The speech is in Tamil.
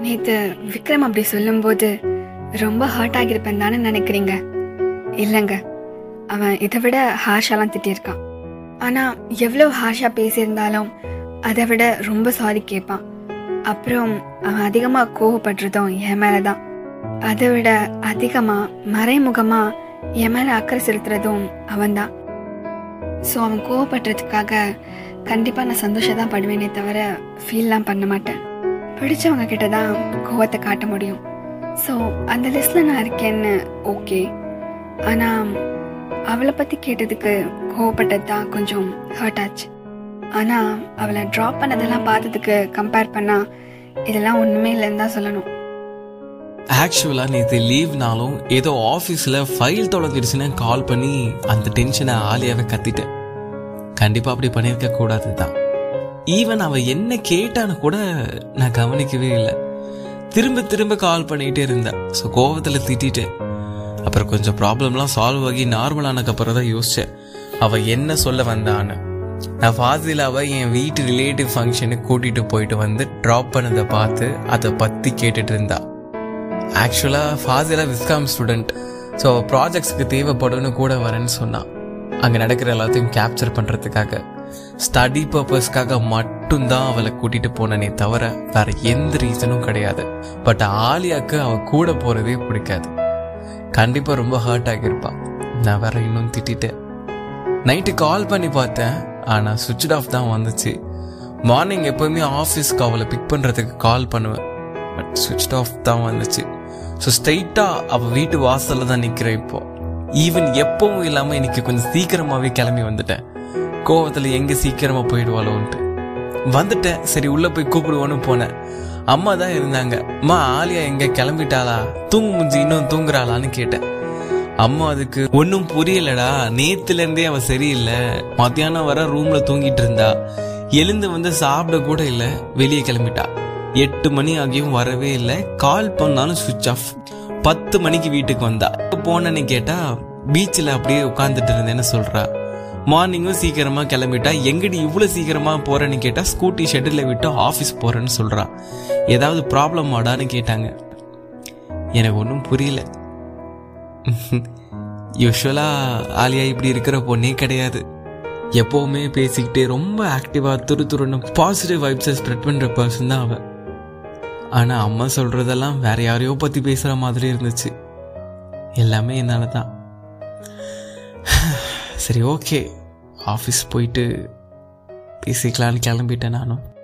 நேத்து விக்ரம் அப்படி சொல்லும்போது ரொம்ப ஹர்ட் ஆகியிருப்பேன் தானே நினைக்கிறீங்க இல்லைங்க அவன் இதை விட ஹார்ஷாலாம் திட்டியிருக்கான் ஆனால் எவ்வளோ ஹார்ஷாக பேசியிருந்தாலும் அதை விட ரொம்ப சாரி கேட்பான் அப்புறம் அவன் அதிகமாக கோவப்படுறதும் என் மேலே தான் அதை விட அதிகமாக மறைமுகமாக என் மேலே அக்கறை செலுத்துறதும் அவன்தான் ஸோ அவன் கோவப்படுறதுக்காக கண்டிப்பாக நான் சந்தோஷம் தான் படுவேனே தவிர ஃபீல்லாம் பண்ண மாட்டேன் பிடிச்சவங்க கிட்ட தான் கோவத்தை காட்ட முடியும் ஸோ அந்த லிஸ்ட்டில் நான் இருக்கேன்னு ஓகே ஆனால் அவளை பற்றி கேட்டதுக்கு கோவப்பட்டது தான் கொஞ்சம் ஹர்ட் ஆச்சு ஆனால் அவளை ட்ராப் பண்ணதெல்லாம் பார்த்ததுக்கு கம்பேர் பண்ணால் இதெல்லாம் ஒன்றுமே இல்லைன்னு தான் சொல்லணும் ஆக்சுவலாக நேற்று லீவ்னாலும் ஏதோ ஆஃபீஸில் ஃபைல் தொலைஞ்சிருச்சுன்னு கால் பண்ணி அந்த டென்ஷனை ஆலியாவை கத்திட்டேன் கண்டிப்பாக அப்படி பண்ணியிருக்க கூடாது தான் ஈவன் அவள் என்ன கேட்டான்னு கூட நான் கவனிக்கவே இல்லை திரும்ப திரும்ப கால் பண்ணிகிட்டே இருந்தேன் ஸோ கோவத்தில் திட்டிட்டேன் அப்புறம் கொஞ்சம் ப்ராப்ளம்லாம் சால்வ் ஆகி நார்மல் ஆனதுக்கப்புறம் தான் யோசித்தேன் அவள் என்ன சொல்ல வந்தான்னு நான் ஃபாசிலாவை என் வீட்டு ரிலேட்டிவ் ஃபங்க்ஷனுக்கு கூட்டிகிட்டு போயிட்டு வந்து ட்ராப் பண்ணதை பார்த்து அதை பற்றி கேட்டுட்டு இருந்தா ஆக்சுவலாக ஃபாசிலா விஸ்காம் ஸ்டூடெண்ட் ஸோ ப்ராஜெக்ட்ஸ்க்கு தேவைப்படும்னு கூட வரேன்னு சொன்னான் அங்கே நடக்கிற எல்லாத்தையும் கேப்சர் பண்ணுறதுக்காக ஸ்டடி பர்பஸ்க்காக மட்டும்தான் அவளை கூட்டிகிட்டு போனனே தவிர வேற எந்த ரீசனும் கிடையாது பட் ஆலியாக்கு அவள் கூட போகிறதே பிடிக்காது கண்டிப்பாக ரொம்ப ஹர்ட் ஆகியிருப்பான் நான் வேற இன்னும் திட்டிட்டேன் நைட்டு கால் பண்ணி பார்த்தேன் ஆனால் சுவிட்ச் ஆஃப் தான் வந்துச்சு மார்னிங் எப்போவுமே ஆஃபீஸ்க்கு அவளை பிக் பண்ணுறதுக்கு கால் பண்ணுவேன் பட் சுவிட்ச் ஆஃப் தான் வந்துச்சு ஸோ ஸ்ட்ரைட்டாக அவள் வீட்டு வாசலில் தான் நிற்கிறேன் இப்போ ஈவன் எப்பவும் இல்லாமல் இன்னைக்கு கொஞ்சம் சீக்கிரமாகவே கிளம்பி வந்துட்டேன் கோவத்தில் எங்கே சீக்கிரமாக போயிடுவாளோன்ட்டு வந்துட்டேன் சரி உள்ளே போய் கூப்பிடுவோன்னு போனேன் அம்மா தான் இருந்தாங்க அம்மா ஆலியா எங்க கிளம்பிட்டாளா தூங்கு முஞ்சி இன்னும் தூங்குறாளான்னு கேட்டேன் அம்மா அதுக்கு ஒன்றும் புரியலடா நேத்துல இருந்தே அவ சரியில்லை மத்தியானம் வர ரூம்ல தூங்கிட்டு இருந்தா எழுந்து வந்து சாப்பிட கூட இல்லை வெளியே கிளம்பிட்டா எட்டு மணி ஆகியும் வரவே இல்லை கால் பண்ணாலும் சுவிட்ச் ஆஃப் பத்து மணிக்கு வீட்டுக்கு வந்தா போனேன்னு கேட்டா பீச்சில் அப்படியே உட்காந்துட்டு இருந்தேன்னு சொல்றா மார்னிங்கும் சீக்கிரமா கிளம்பிட்டா எங்கடி இவ்வளவு சீக்கிரமா போறேன்னு கேட்டா ஸ்கூட்டி ஷெட்டில் விட்டு ஆஃபீஸ் போறேன்னு சொல்றா ஏதாவது ப்ராப்ளம் ஆடான்னு கேட்டாங்க எனக்கு ஒன்றும் புரியல யூஸ்வலா ஆலியா இப்படி இருக்கிற பொண்ணே கிடையாது எப்போவுமே பேசிக்கிட்டே ரொம்ப ஆக்டிவாக துரு துருன்னு பாசிட்டிவ் வைப்ஸை ஸ்ப்ரெட் பண்ணுற பர்சன் தான் அவள் ஆனால் அம்மா சொல்கிறதெல்லாம் வேற யாரையோ பற்றி பேசுகிற மாதிரி இருந்துச்சு எல்லாமே என்னால் தான் சரி ஓகே ஆஃபீஸ் போயிட்டு பேசிக்கலான்னு கிளம்பிட்டேன் நானும்